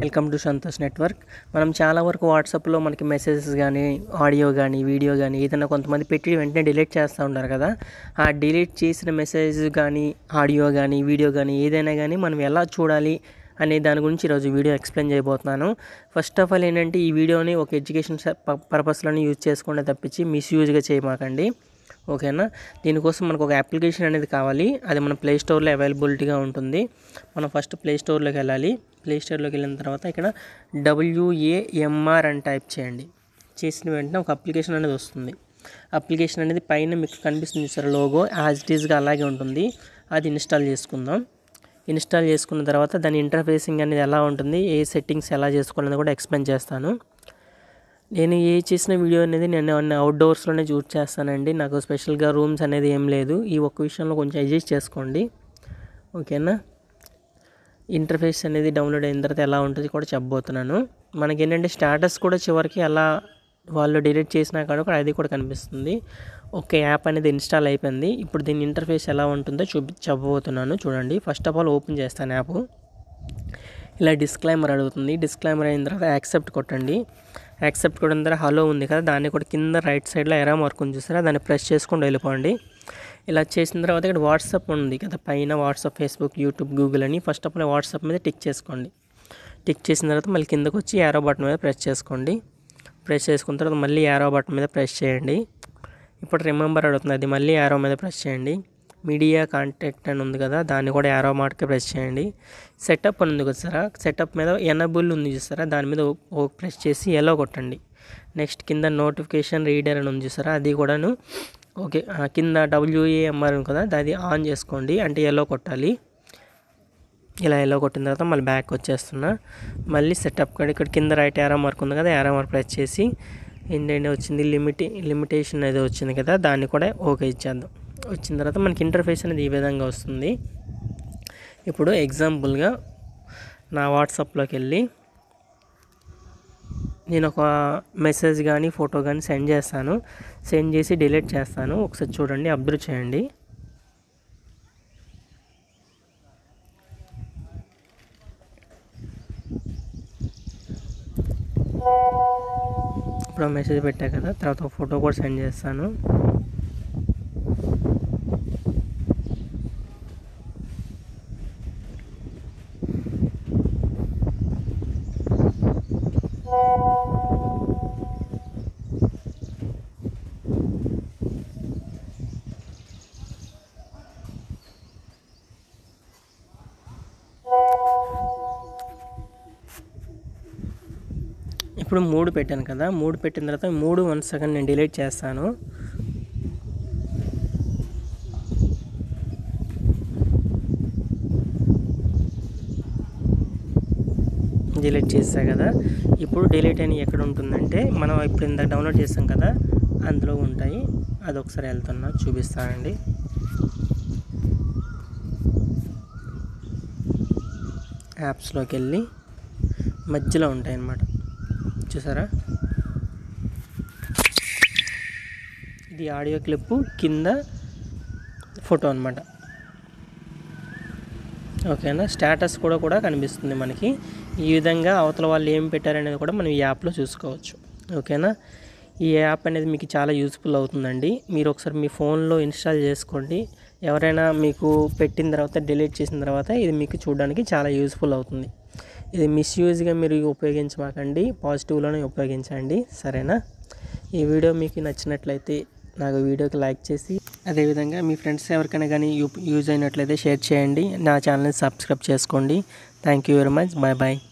welcome to Santosh network మనం చాలా వరకు వాట్సాప్లో మనకి మెసేజెస్ కానీ ఆడియో కానీ వీడియో కానీ ఏదైనా కొంతమంది పెట్టి వెంటనే డిలీట్ చేస్తూ ఉంటారు కదా ఆ డిలీట్ చేసిన మెసేజ్ కానీ ఆడియో కానీ వీడియో కానీ ఏదైనా కానీ మనం ఎలా చూడాలి అనే దాని గురించి ఈరోజు వీడియో ఎక్స్ప్లెయిన్ చేయబోతున్నాను ఫస్ట్ ఆఫ్ ఆల్ ఏంటంటే ఈ వీడియోని ఒక ఎడ్యుకేషన్ పర్పస్లోనే యూజ్ చేసుకుంటే తప్పించి మిస్యూజ్గా చేయమాకండి ఓకేనా దీనికోసం మనకు ఒక అప్లికేషన్ అనేది కావాలి అది మన ప్లే స్టోర్లో అవైలబిలిటీగా ఉంటుంది మనం ఫస్ట్ ప్లే స్టోర్లోకి వెళ్ళాలి ప్లే స్టోర్లోకి వెళ్ళిన తర్వాత ఇక్కడ డబ్ల్యూఏఎంఆర్ అని టైప్ చేయండి చేసిన వెంటనే ఒక అప్లికేషన్ అనేది వస్తుంది అప్లికేషన్ అనేది పైన మీకు కనిపిస్తుంది సార్ లోగో యాజ్ ఇట్ ఈస్గా అలాగే ఉంటుంది అది ఇన్స్టాల్ చేసుకుందాం ఇన్స్టాల్ చేసుకున్న తర్వాత దాని ఇంటర్ఫేసింగ్ అనేది ఎలా ఉంటుంది ఏ సెట్టింగ్స్ ఎలా చేసుకోవాలని కూడా ఎక్స్ప్లెయిన్ చేస్తాను నేను ఏ చేసిన వీడియో అనేది నేను అన్ని అవుట్డోర్స్లోనే చూస్ చేస్తానండి నాకు స్పెషల్గా రూమ్స్ అనేది ఏం లేదు ఈ ఒక్క విషయంలో కొంచెం అడ్జస్ట్ చేసుకోండి ఓకేనా ఇంటర్ఫేస్ అనేది డౌన్లోడ్ అయిన తర్వాత ఎలా ఉంటుంది కూడా చెప్పబోతున్నాను మనకి ఏంటంటే స్టేటస్ కూడా చివరికి అలా వాళ్ళు డిలీట్ చేసినా కాడ కూడా అది కూడా కనిపిస్తుంది ఒక యాప్ అనేది ఇన్స్టాల్ అయిపోయింది ఇప్పుడు దీని ఇంటర్ఫేస్ ఎలా ఉంటుందో చూపి చెప్పబోతున్నాను చూడండి ఫస్ట్ ఆఫ్ ఆల్ ఓపెన్ చేస్తాను యాప్ ఇలా డిస్క్లైమర్ అడుగుతుంది డిస్క్లైమర్ అయిన తర్వాత యాక్సెప్ట్ కొట్టండి యాక్సెప్ట్ కొట్టిన తర్వాత హలో ఉంది కదా దాన్ని కూడా కింద రైట్ సైడ్లో ఎరా మార్క్ ఉంది చూసారా దాన్ని ప్రెస్ చేసుకొని వెళ్ళిపోండి ఇలా చేసిన తర్వాత ఇక్కడ వాట్సాప్ ఉంది కదా పైన వాట్సాప్ ఫేస్బుక్ యూట్యూబ్ గూగుల్ అని ఫస్ట్ ఆఫ్ ఆల్ వాట్సాప్ మీద టిక్ చేసుకోండి టిక్ చేసిన తర్వాత మళ్ళీ కిందకు వచ్చి యారో బటన్ మీద ప్రెస్ చేసుకోండి ప్రెస్ చేసుకున్న తర్వాత మళ్ళీ యారో బటన్ మీద ప్రెస్ చేయండి ఇప్పుడు రిమెంబర్ అడుగుతుంది అది మళ్ళీ యారో మీద ప్రెస్ చేయండి మీడియా కాంటాక్ట్ అని ఉంది కదా దాన్ని కూడా యారో మార్క్కి ప్రెస్ చేయండి సెటప్ అని ఉంది కదా సార్ సెటప్ మీద ఎనబుల్ ఉంది చూసారా దాని మీద ఓ ప్రెస్ చేసి ఎలో కొట్టండి నెక్స్ట్ కింద నోటిఫికేషన్ రీడర్ అని ఉంది చూసారా అది కూడాను ఓకే ఆ కింద డబ్ల్యూఏఎంఆర్ ఉంది కదా అది ఆన్ చేసుకోండి అంటే ఎల్లో కొట్టాలి ఇలా ఎల్లో కొట్టిన తర్వాత మళ్ళీ బ్యాక్ వచ్చేస్తున్నా మళ్ళీ సెటప్ కూడా ఇక్కడ కింద రైట్ యారో మార్క్ ఉంది కదా యారో మార్క్ ప్రెస్ చేసి ఏంటంటే వచ్చింది లిమిట్ లిమిటేషన్ అనేది వచ్చింది కదా దాన్ని కూడా ఓకే ఇచ్చేద్దాం వచ్చిన తర్వాత మనకి ఇంటర్ఫేస్ అనేది ఈ విధంగా వస్తుంది ఇప్పుడు ఎగ్జాంపుల్గా నా వాట్సాప్లోకి వెళ్ళి నేను ఒక మెసేజ్ కానీ ఫోటో కానీ సెండ్ చేస్తాను సెండ్ చేసి డిలీట్ చేస్తాను ఒకసారి చూడండి అబ్జర్వ్ చేయండి ఇప్పుడు మెసేజ్ పెట్టా కదా తర్వాత ఒక ఫోటో కూడా సెండ్ చేస్తాను ఇప్పుడు మూడు పెట్టాను కదా మూడు పెట్టిన తర్వాత మూడు వన్ సెకండ్ నేను డిలీట్ చేస్తాను డిలీట్ చేసా కదా ఇప్పుడు డిలీట్ అని ఎక్కడ ఉంటుందంటే మనం ఇప్పుడు ఇందాక డౌన్లోడ్ చేసాం కదా అందులో ఉంటాయి అది ఒకసారి వెళ్తున్నా చూపిస్తానండి యాప్స్లోకి వెళ్ళి మధ్యలో ఉంటాయి అన్నమాట చూసారా ఇది ఆడియో క్లిప్ కింద ఫోటో అనమాట ఓకేనా స్టేటస్ కూడా కూడా కనిపిస్తుంది మనకి ఈ విధంగా అవతల వాళ్ళు ఏం పెట్టారనేది కూడా మనం ఈ యాప్లో చూసుకోవచ్చు ఓకేనా ఈ యాప్ అనేది మీకు చాలా యూస్ఫుల్ అవుతుందండి మీరు ఒకసారి మీ ఫోన్లో ఇన్స్టాల్ చేసుకోండి ఎవరైనా మీకు పెట్టిన తర్వాత డిలీట్ చేసిన తర్వాత ఇది మీకు చూడడానికి చాలా యూస్ఫుల్ అవుతుంది ఇది మిస్యూజ్గా మీరు ఉపయోగించమాకండి పాజిటివ్లోనే ఉపయోగించండి సరేనా ఈ వీడియో మీకు నచ్చినట్లయితే నాకు వీడియోకి లైక్ చేసి అదేవిధంగా మీ ఫ్రెండ్స్ ఎవరికైనా కానీ యూజ్ అయినట్లయితే షేర్ చేయండి నా ఛానల్ని సబ్స్క్రైబ్ చేసుకోండి thank you very much bye bye